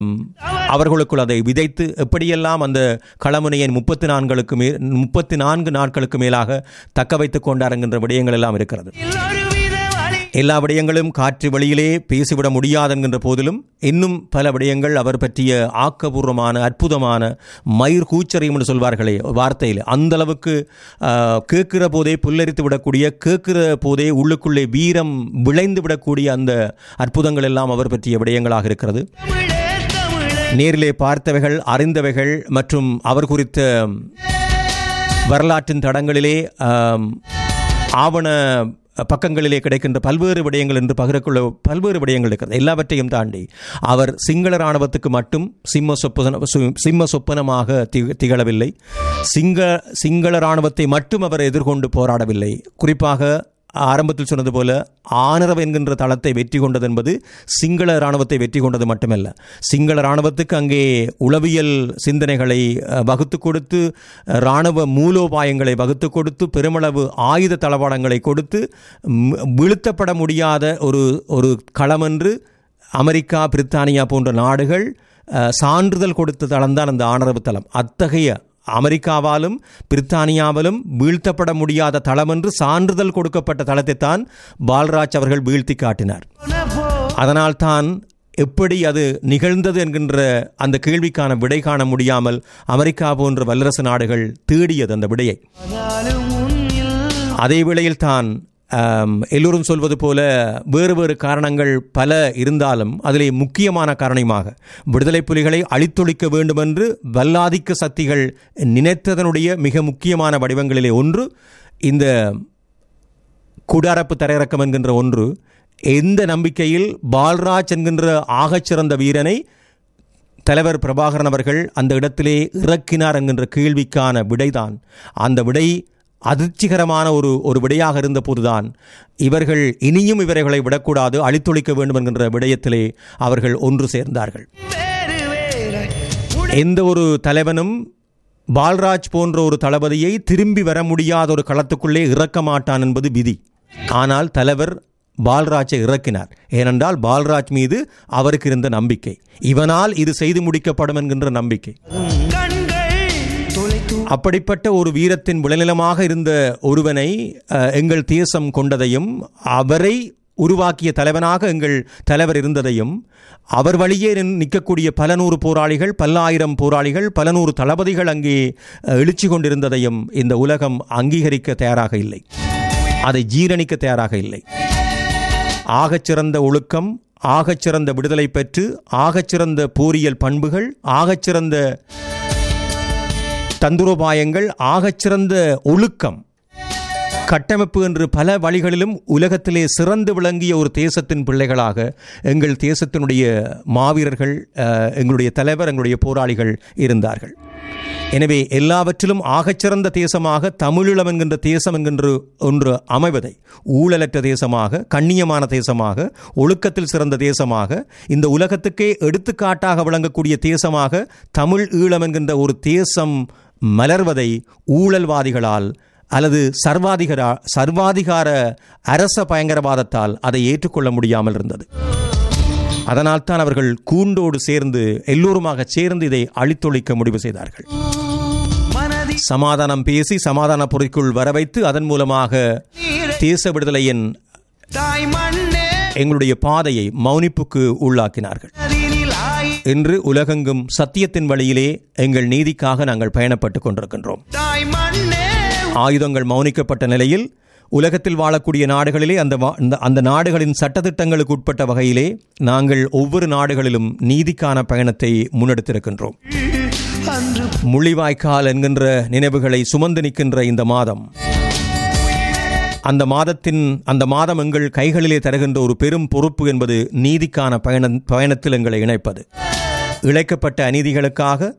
ம், அவர்களுக்குள் அதை விதைத்து எப்படியெல்லாம் அந்த களமுனையை முப்பத்தி நான்களுக்கு மே முப்பத்தி நான்கு நாட்களுக்கு மேலாக தக்க வைத்துக் கொண்டார் என்கின்ற விடயங்கள் எல்லாம் இருக்கிறது ஒருவித வழி எல்லா விடயங்களும் காற்று வழியிலே பேசிவிட முடியாது என்கின்ற போதிலும் இன்னும் பல விடயங்கள் அவர் பற்றிய ஆக்கபூர்வமான அற்புதமான மயிர் கூச்சரியம் என்று சொல்வார்களே வார்த்தையில் அந்த அளவுக்கு ஆஹ், கேட்கிற போதே புல்லரித்து விடக்கூடிய கேட்கிற போதே உள்ளுக்குள்ளே வீரம் விளைந்து விடக்கூடிய அந்த அற்புதங்கள் எல்லாம் அவர் பற்றிய விடயங்களாக இருக்கிறது தமிழே தமிழே நேரிலே பார்த்தவைகள் அறிந்தவைகள் மற்றும் அவர் குறித்த வரலாற்றின் தடங்களிலே ஆம், ஆவண பக்கங்களிலே கிடைக்கின்ற பல்வேறு விடயங்கள் என்று பகிரக்குள்ள பல்வேறு விடயங்கள் இருக்கிறது எல்லாவற்றையும் தாண்டி அவர் சிங்கள இராணுவத்துக்கு மட்டும் சிம்ம சொப்பன சு- சிம்ம சொப்பனமாக தி- திகழவில்லை சிங்க சிங்கள இராணுவத்தை மட்டும் அவர் எதிர்கொண்டு போராடவில்லை குறிப்பாக ஆரம்பத்தில் சொன்னது போல ஆனரவ் என்கின்ற தளத்தை வெற்றி கொண்டது என்பது சிங்கள இராணுவத்தை வெற்றி கொண்டது மட்டுமல்ல சிங்கள இராணுவத்துக்கு அங்கே உளவியல் சிந்தனைகளை அஹ், வகுத்து கொடுத்து அஹ், இராணுவ மூலோபாயங்களை வகுத்து கொடுத்து பெருமளவு ஆயுத தளவாடங்களை கொடுத்து ம், வீழ்த்தப்பட முடியாத ஒரு ஒரு களமென்று அமெரிக்கா பிரித்தானியா போன்ற நாடுகள் அஹ், சான்றிதழ் கொடுத்த தளம்தான் அந்த ஆனரவு தளம் அத்தகைய அமெரிக்காவாலும் பிரித்தானியாவிலும் வீழ்த்தப்பட முடியாத தளம் என்று சான்றிதழ் கொடுக்கப்பட்ட தளத்தைத்தான் பால்ராஜ் அவர்கள் வீழ்த்தி காட்டினார் போ அதனால்தான் எப்படி அது நிகழ்ந்தது என்கின்ற அந்த கேள்விக்கான விடை காண முடியாமல் அமெரிக்கா போன்ற வல்லரசு நாடுகள் தேடியது அந்த விடையை ஆனாலும் உன்னில் அதே வேளையில் தான் ஆம், எல்லோரும் சொல்வது போல வேறு வேறு காரணங்கள் பல இருந்தாலும் அதிலே முக்கியமான காரணமாக விடுதலை புலிகளை அழித்தொழிக்க வேண்டுமென்று வல்லாதிக்க சக்திகள் நினைத்ததனுடைய மிக முக்கியமான வடிவங்களிலே ஒன்று இந்த குடாரப்பு தரையிறக்கம் என்கின்ற ஒன்று எந்த நம்பிக்கையில் பால்ராஜ் என்கின்ற ஆகச்சிறந்த வீரனை தலைவர் பிரபாகரன் அவர்கள் அந்த இடத்திலே இறக்கினார் என்கின்ற கேள்விக்கான விடைதான் அந்த விடை அதிர்ச்சிகரமான ஒரு ஒரு விடையாக இருந்த போதுதான் இவர்கள் இனியும் இவர்களை விடக்கூடாது அழித்தொழிக்க வேண்டும் என்கின்ற விடயத்திலே அவர்கள் ஒன்று சேர்ந்தார்கள் வேறு வேறாய் உடை எந்த ஒரு தலைவனும் பால்ராஜ் போன்ற ஒரு தளபதியை திரும்பி வர முடியாத ஒரு களத்துக்குள்ளே இறக்க மாட்டான் என்பது விதி ஆனால் தலைவர் பால்ராஜை இறக்கினார் ஏனென்றால் பால்ராஜ் மீது அவருக்கு இருந்த நம்பிக்கை இவனால் இது செய்து முடிக்கப்படும் என்கின்ற நம்பிக்கை கண்கள் தொலைத்து அப்படிப்பட்ட ஒரு வீரத்தின் விளைநிலமாக இருந்த ஒருவனை அஹ், எங்கள் தேசம் கொண்டதையும் அவரை உருவாக்கிய தலைவனாக எங்கள் தலைவர் இருந்ததையும் அவர் வழியே நின்- நிற்கக்கூடிய பல நூறு போராளிகள் பல்லாயிரம் போராளிகள் பல நூறு தளபதிகள் அங்கே அஹ், எழுச்சி கொண்டிருந்ததையும் இந்த உலகம் அங்கீகரிக்க தயாராக இல்லை அதை ஜீரணிக்க தயாராக இல்லை ஆகச்சிறந்த ஒழுக்கம் ஆகச்சிறந்த விடுதலை பெற்று ஆகச்சிறந்த போரியல் பண்புகள் ஆகச்சிறந்த தந்துரோபாயங்கள் ஆகச்சிறந்த ஒழுக்கம் கட்டமைப்பு என்று பல வழிகளிலும் உலகத்திலே சிறந்து விளங்கிய ஒரு தேசத்தின் பிள்ளைகளாக எங்கள் தேசத்தினுடைய மாவீரர்கள் அஹ், எங்களுடைய தலைவர் எங்களுடைய போராளிகள் இருந்தார்கள் எனவே எல்லாவற்றிலும் ஆகச்சிறந்த தேசமாக தமிழீழம் என்கின்ற தேசம் என்கின்ற ஒன்று அமைவதை ஊழலற்ற தேசமாக கண்ணியமான தேசமாக ஒழுக்கத்தில் சிறந்த தேசமாக இந்த உலகத்துக்கே எடுத்துக்காட்டாக விளங்கக்கூடிய தேசமாக தமிழ் ஈழம் என்கின்ற ஒரு தேசம் மலர்வதை ஊழல்வாதிகளால் அல்லது சர்வாதிகார சர்வாதிகார அரச பயங்கரவாதத்தால் அதை ஏற்றுக்கொள்ள முடியாமல் இருந்தது அதனால்தான் அவர்கள் கூண்டோடு சேர்ந்து எல்லோருமாக சேர்ந்து இதை அழித்தொழிக்க முடிவு செய்தார்கள் மனதி சமாதானம் பேசி சமாதான பொறிக்குள் வர வைத்து அதன் மூலமாக நீரை தேச விடுதலையின் தாய் மண்ணே எங்களுடைய பாதையை மௌனிப்புக்கு உள்ளாக்கினார்கள் அதினில் ஆய் இன்று உலகெங்கும் சத்தியத்தின் வழியிலே எங்கள் நீதிக்காக நாங்கள் பயணப்பட்டுக் கொண்டிருக்கின்றோம் தாய் மண்ணே ஆயுதங்கள் மௌனிக்கப்பட்ட நிலையில் உலகத்தில் வாழக்கூடிய நாடுகளிலே அந்த வா- அந்த- அந்த நாடுகளின் சட்டத்திட்டங்களுக்கு உட்பட்ட வகையிலே நாங்கள் ஒவ்வொரு நாடுகளிலும் நீதிக்கான பயணத்தை முன்னெடுத்திருக்கின்றோம் அன்று முள்ளிவாய்க்கால் என்கின்ற நினைவுகளை சுமந்து நிற்கின்ற இந்த மாதம் அந்த மாதத்தின் அந்த மாதம் எங்கள் கைகளிலே தருகின்ற ஒரு பெரும் பொறுப்பு என்பது நீதிக்கான பயண பயணத்தில் எங்களை இணைப்பது இழைக்கப்பட்ட அநீதிகளுக்காக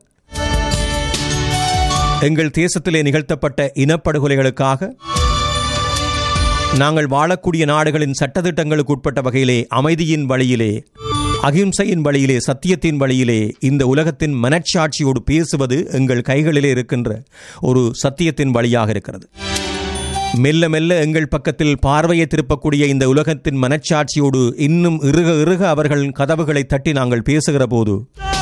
எங்கள் தேசத்திலே நிகழ்த்தப்பட்ட இனப்படுகொலைகளுக்காக நாங்கள் வாழக்கூடிய நாடுகளின் சட்டத்திட்டங்களுக்கு உட்பட்ட வகையிலே அமைதியின் வழியிலே அகிம்சையின் வழியிலே சத்தியத்தின் வழியிலே இந்த உலகத்தின் மனச்சாட்சியோடு பேசுவது எங்கள் கைகளிலே இருக்கின்ற ஒரு சத்தியத்தின் வழியாக இருக்கிறது மெல்ல மெல்ல எங்கள் பக்கத்தில் பார்வையை திருப்பக்கூடிய இந்த உலகத்தின் மனச்சாட்சியோடு இன்னும் இறுக இறுக அவர்கள் கதவுகளை தட்டி நாங்கள் பேசுகிற போது